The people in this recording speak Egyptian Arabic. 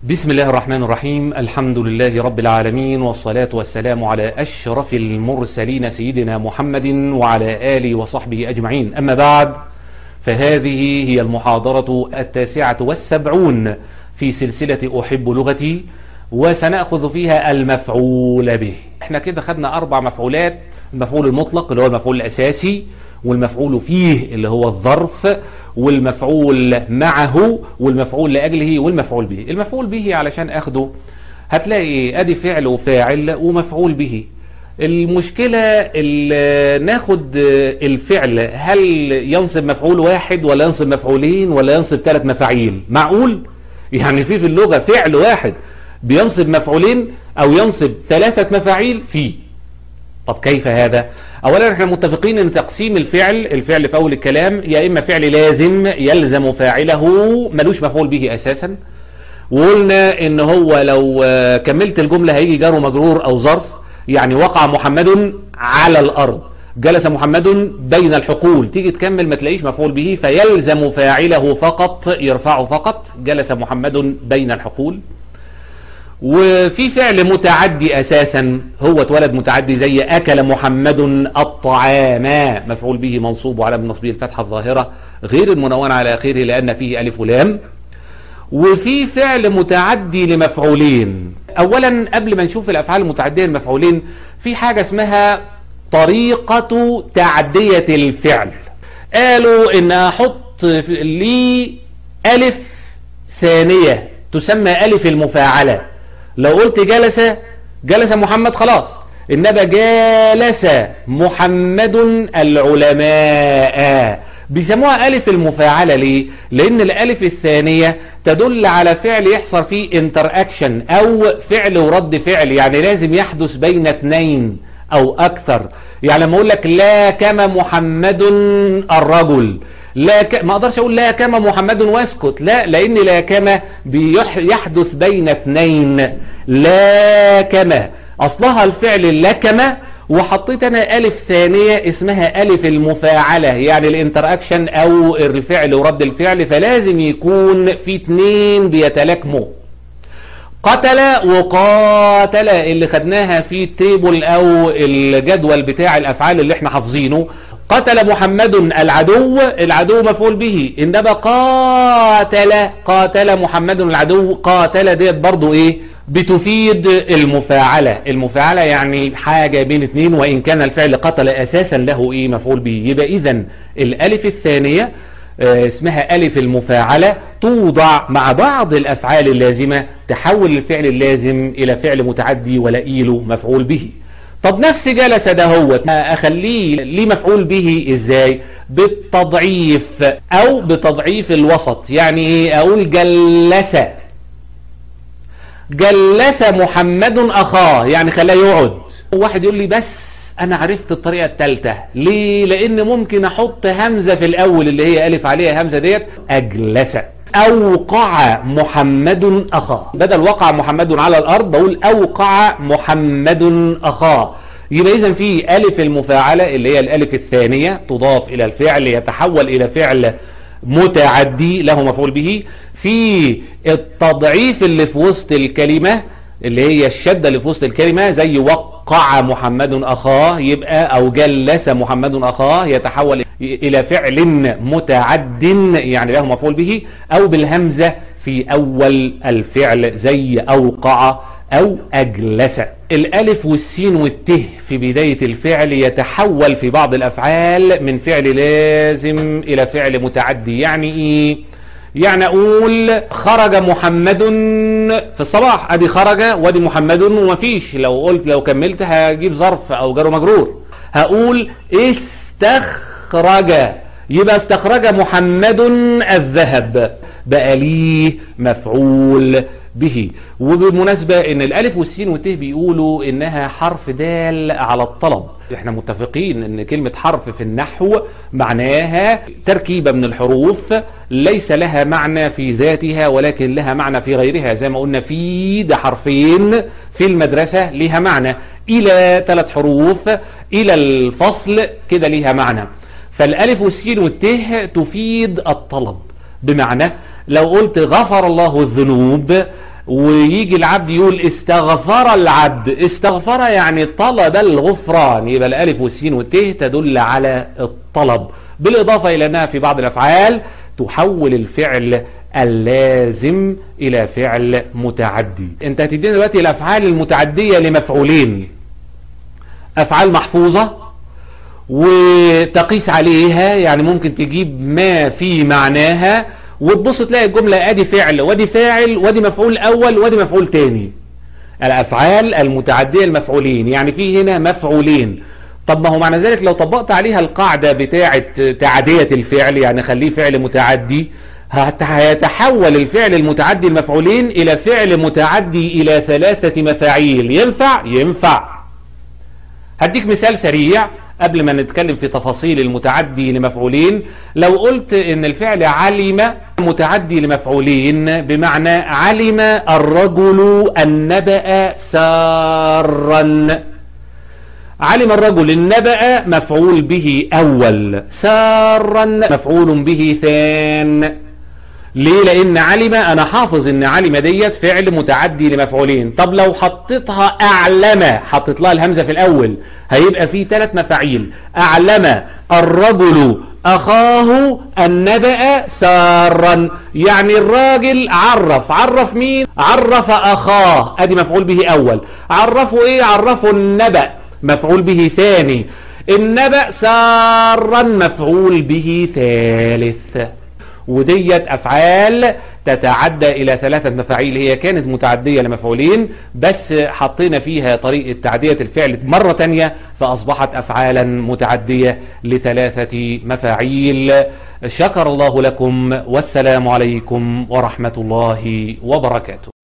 بسم الله الرحمن الرحيم الحمد لله رب العالمين والصلاة والسلام على أشرف المرسلين سيدنا محمد وعلى آله وصحبه أجمعين أما بعد فهذه هي المحاضرة التاسعة والسبعون في سلسلة أحب لغتي وسنأخذ فيها المفعول به احنا كده خدنا أربع مفعولات المفعول المطلق اللي هو المفعول الأساسي والمفعول فيه اللي هو الظرف والمفعول معه والمفعول لأجله والمفعول به المفعول به علشان أخده هتلاقي أدي فعل وفاعل ومفعول به المشكلة اللي ناخد الفعل هل ينصب مفعول واحد ولا ينصب مفعولين ولا ينصب ثلاث مفاعيل معقول يعني في في اللغة فعل واحد بينصب مفعولين أو ينصب ثلاثة مفاعيل فيه طب كيف هذا اولا احنا متفقين ان تقسيم الفعل الفعل في اول الكلام يا اما فعل لازم يلزم فاعله ملوش مفعول به اساسا وقلنا ان هو لو كملت الجملة هيجي جار ومجرور او ظرف يعني وقع محمد على الارض جلس محمد بين الحقول تيجي تكمل ما تلاقيش مفعول به فيلزم فاعله فقط يرفعه فقط جلس محمد بين الحقول وفي فعل متعدي اساسا هو اتولد متعدي زي اكل محمد الطعام مفعول به منصوب وعلى نصبه الفتحه الظاهره غير المنونه على اخره لان فيه الف ولام وفي فعل متعدي لمفعولين اولا قبل ما نشوف الافعال المتعديه لمفعولين في حاجه اسمها طريقه تعديه الفعل قالوا ان احط لي الف ثانيه تسمى الف المفاعله لو قلت جلس جلس محمد خلاص إنما جالس محمد العلماء بيسموها ألف المفاعلة ليه؟ لأن الألف الثانية تدل على فعل يحصل فيه انتر أكشن أو فعل ورد فعل يعني لازم يحدث بين اثنين أو أكثر يعني لما أقول لك لا كما محمد الرجل لا ك... ما اقدرش اقول لا كما محمد واسكت لا لان لا كما بيحدث بين اثنين لا كما اصلها الفعل لكما وحطيت انا الف ثانية اسمها الف المفاعلة يعني الانتراكشن او الفعل ورد الفعل فلازم يكون في اتنين بيتلاكموا قتل وقاتل اللي خدناها في التيبل او الجدول بتاع الافعال اللي احنا حافظينه قتل محمد العدو العدو مفعول به انما قاتل قاتل محمد العدو قاتل ديت برضو ايه بتفيد المفاعلة المفاعلة يعني حاجة بين اتنين وان كان الفعل قتل اساسا له ايه مفعول به يبقى اذا الالف الثانية اه اسمها الف المفاعلة توضع مع بعض الافعال اللازمة تحول الفعل اللازم الى فعل متعدي ولئيله مفعول به طب نفس جلس ده هو اخليه ليه مفعول به ازاي بالتضعيف او بتضعيف الوسط يعني ايه اقول جلس جلس محمد اخاه يعني خلاه يقعد واحد يقول لي بس انا عرفت الطريقة الثالثة ليه لان ممكن احط همزة في الاول اللي هي الف عليها همزة ديت اجلس أوقع محمد أخاه بدل وقع محمد على الأرض بقول أوقع محمد أخاه يبقى إذن في ألف المفاعلة اللي هي الألف الثانية تضاف إلى الفعل يتحول إلى فعل متعدي له مفعول به في التضعيف اللي في وسط الكلمة اللي هي الشدة اللي في وسط الكلمة زي وقع محمد أخاه يبقى أو جلس محمد أخاه يتحول إلى فعل متعد يعني له مفعول به أو بالهمزة في أول الفعل زي أوقع أو أجلس الألف والسين والته في بداية الفعل يتحول في بعض الأفعال من فعل لازم إلى فعل متعدي يعني إيه؟ يعني أقول خرج محمد في الصباح أدي خرج وادي محمد ومفيش لو قلت لو كملت هجيب ظرف أو جار مجرور هقول استخرج يبقى استخرج محمد الذهب بقى ليه مفعول به وبالمناسبة ان الالف والسين والته بيقولوا انها حرف دال على الطلب احنا متفقين ان كلمة حرف في النحو معناها تركيبة من الحروف ليس لها معنى في ذاتها ولكن لها معنى في غيرها زي ما قلنا في ده حرفين في المدرسة لها معنى الى ثلاث حروف الى الفصل كده ليها معنى فالالف والسين والته تفيد الطلب بمعنى لو قلت غفر الله الذنوب ويجي العبد يقول استغفر العبد استغفر يعني طلب الغفران يبقى الالف والسين والت تدل على الطلب بالاضافه الى انها في بعض الافعال تحول الفعل اللازم الى فعل متعدي انت هتدينا دلوقتي الافعال المتعديه لمفعولين افعال محفوظه وتقيس عليها يعني ممكن تجيب ما في معناها وتبص تلاقي الجملة ادي فعل وادي فاعل وادي مفعول اول وادي مفعول تاني الافعال المتعدية المفعولين يعني في هنا مفعولين طب ما هو معنى ذلك لو طبقت عليها القاعدة بتاعة تعدية الفعل يعني خليه فعل متعدي هيتحول الفعل المتعدي المفعولين الى فعل متعدي الى ثلاثة مفاعيل ينفع ينفع هديك مثال سريع قبل ما نتكلم في تفاصيل المتعدي لمفعولين لو قلت ان الفعل علم متعدي لمفعولين بمعنى علم الرجل النبأ سارا علم الرجل النبأ مفعول به أول سارا مفعول به ثان ليه لان علم انا حافظ ان علم ديت فعل متعدي لمفعولين طب لو حطيتها اعلم حطيت لها الهمزه في الاول هيبقى في ثلاث مفاعيل اعلم الرجل اخاه النبأ سارا يعني الراجل عرف عرف مين عرف اخاه ادي مفعول به اول عرفوا ايه عرفوا النبأ مفعول به ثاني النبأ سارا مفعول به ثالث وديت أفعال تتعدى إلى ثلاثة مفاعيل هي كانت متعدية لمفعولين بس حطينا فيها طريقة تعدية الفعل مرة تانية فأصبحت أفعالا متعدية لثلاثة مفاعيل شكر الله لكم والسلام عليكم ورحمة الله وبركاته